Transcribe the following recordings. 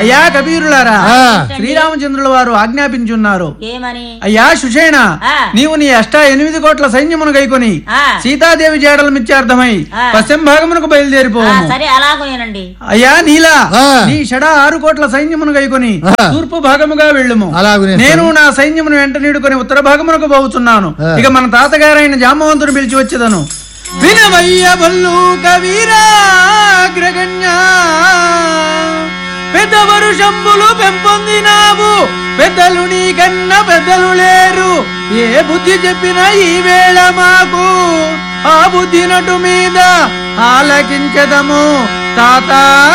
అయ్యా కబీరులారా ఆ. శ్రీరామచంద్రుల వారు ఆజ్ఞాపించున్నారు ఏమని అయ్యా సుషేణ ఆ. నీవు నీ అష్ట ఎనిమిది కోట్ల సైన్యమును గైకొని ఆ. సీతాదేవి జాడల మిత్యార్థమై ఆ. పశ్చిమ భాగమునకు ఆ, బయలుదేరిపోము సరే అలాగేనండి అయ్యా నీలా ఆ. నీ షడ ఆరు కోట్ల సైన్యమును గైకొని ఆ. తూర్పు భాగముగా వెళ్ళుము అలాగునే నేను నా సైన్యమును వెంట నీడుకొని ఉత్తర భాగమునకు పోవుచున్నాను ఆ. ఇక మన తాతగారైన జామవంతుడు పిలిచి వచ్చేదను వినవయ్య బల్లూక వీరాగ్రగణ్య పెద్ద వరుషంబులు పెంపొందినావు పెద్దలు నీ కన్న పెద్దలు లేరు ఏ బుద్ధి చెప్పినా ఈ వేళ మాకు ఆ బుద్ధి నటు మీద ఆలకించదము తాత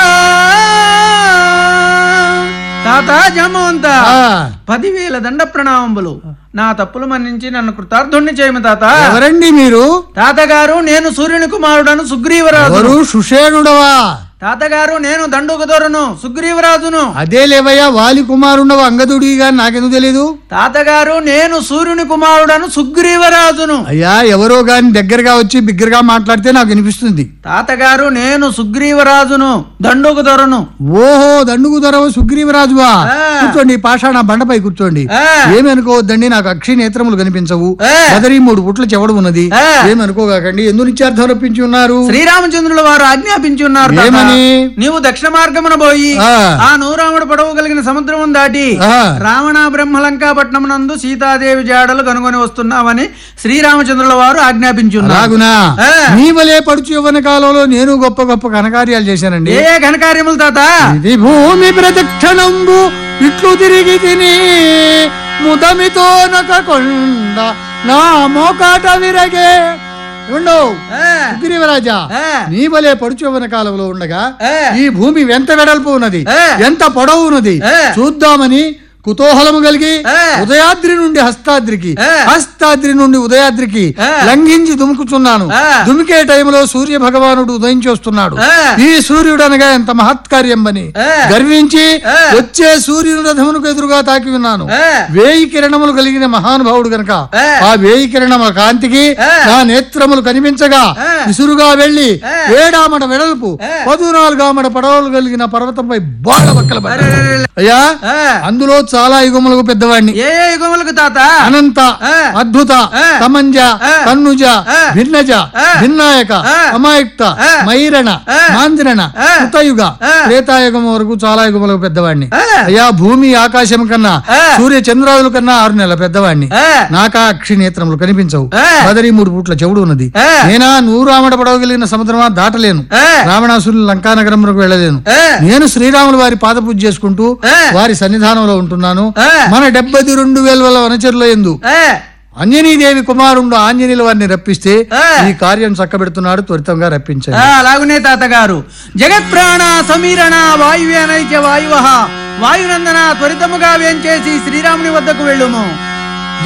తాత జమంత ఆ. పదివేల దండ ప్రణామంబులు నా తప్పులు మన్నించి నన్ను కృతార్థుణ్ణి చేయము తాత ఎవరండి మీరు తాతగారు నేను సూర్యుని కుమారుడను సుగ్రీవరాజు ఎవరు సుషేణుడవా తాతగారు నేను దండుకదొరను సుగ్రీవరాజును అదే లేవయ్యా వాలి కుమారుండవు అంగదుడి గాని నాకెందుకు తెలీదు తాతగారు నేను సూర్యుని కుమారుడను సుగ్రీవరాజును అయ్యా ఎవరో గాని దగ్గరగా వచ్చి బిగ్గరగా మాట్లాడితే నాకు వినిపిస్తుంది తాతగారు నేను సుగ్రీవరాజును దండుకదొరను ఓహో దండుగు దొరవ సుగ్రీవరాజువా ఆ. కూర్చోండి పాషాణ బండపై కూర్చోండి ఆ. ఏమి అనుకోవద్దండి నాకు అక్షి నేత్రములు కనిపించవు ఆ. కదరి మూడు పుట్ల చెవడు ఉన్నది ఆ. ఏమి అనుకోగాకండి ఎందు నిత్యార్థం రప్పించి ఉన్నారు శ్రీరామచంద్రుల వారు ఆజ్ఞాపించి ఉన్నారు తాత. ఏమని? నీవు దక్షిణ మార్గమున పోయి ఆ. ఆ నూరాముడు పొడవు కలిగిన సముద్రము దాటి ఆ. రావణ బ్రహ్మలంకాపట్నం నందు సీతాదేవి జాడలు కనుగొని వస్తున్నామని శ్రీరామచంద్రుల వారు ఆజ్ఞాపించి ఉన్నారు రాగునా ఆ. నీ వలే పడుచు యవ్వన కాలంలో నేను గొప్ప గొప్ప ఘనకార్యాలు చేశానండి ఏ ఏ ఘనకార్యములు తాత ఇది భూమి ప్రదక్షిణంబు ఇట్లు తిరిగి తిని ముదమితో నొక నా మోకాట విరగే ఉండవు ఆ, సుగ్రీవరాజా ఆ. నీ వలే పడుచు యవ్వన కాలంలో ఉండగా ఆ. ఈ భూమి ఎంత వెడల్పు ఉన్నది ఆ. ఎంత పొడవు ఉన్నది ఆ. చూద్దామని కుతూహలము కలిగి ఆ. ఉదయాద్రి నుండి హస్తాద్రికి ఆ. హస్తాద్రి నుండి ఉదయాద్రికి ఆ. లంఘించి దుముకుచున్నాను ఆ. దుమికే టైంలో సూర్య భగవానుడు ఉదయించి వస్తున్నాడు ఆ. ఈ సూర్యుడు అనగా ఎంత మహత్కార్యం అని ఆ. గర్వించి ఆ. వచ్చే సూర్యుని రథమునకు ఎదురుగా తాకి ఉన్నాను ఆ. వేయి కిరణములు కలిగిన మహానుభావుడు గనక ఆ. ఆ వేయి కిరణముల కాంతికి ఆ. నా నేత్రములు కనిపించగా ఆ. విసురుగా వెళ్లి ఆ. ఏడామట వెడల్పు ఆ. పదునాలుగామట పడవలు కలిగిన పర్వతంపై బాణ బక్కల పడ్డాను. అరెరెరెరె. అయ్యా ఆ. అందులో చాలా యుగములకు పెద్దవాణ్ణి ఏ ఏ యుగములకు తాత అనంత ఆ. అద్భుత ఆ. తమంజ ఆ. తన్నుజ ఆ. భిన్నజ ఆ. భిన్నాయక ఆ. అమాయుక్త ఆ. మైరణ ఆ. మాంద్రణ ఆ. కృతయుగ ఆ. త్రేతాయుగం వరకు చాలా యుగములకు పెద్దవాణ్ణి ఆ. అయ్యా భూమి ఆకాశం కన్నా ఆ. సూర్య చంద్రాదుల కన్నా ఆరు నెలల పెద్దవాణ్ణి ఆ. నాకా అక్షి నేత్రములు కనిపించవు ఆ. బదరి మూడు పూట్ల చెవుడు ఉన్నది ఆ. నేనా నూరు ఆమడ పడవగలిగిన సముద్రమా దాటలేను ఆ. రావణాసురుని లంకానగరంలోకి వెళ్ళలేను ఆ. నేను శ్రీరాములు వారి పాదపూజ చేసుకుంటూ ఆ. వారి సన్నిధానంలో ఉంటున్నాను ఆ. మన డెబ్బై రెండు వేల వల్ల వనచరుల ఎందు ఏ, అంజనీదేవి కుమారుండు ఆంజనేయుల వారిని రప్పిస్తే ఆ. ఈ కార్యం చక్కబెడుతున్నాడు త్వరితంగా రప్పించండి ఆ, అలాగునే తాతగారు జగత్ ప్రాణ సమీరణ వాయువేనైక్య వాయువ వాయునందన త్వరితముగా వేంచేసి శ్రీరాముని వద్దకు వెళ్ళుము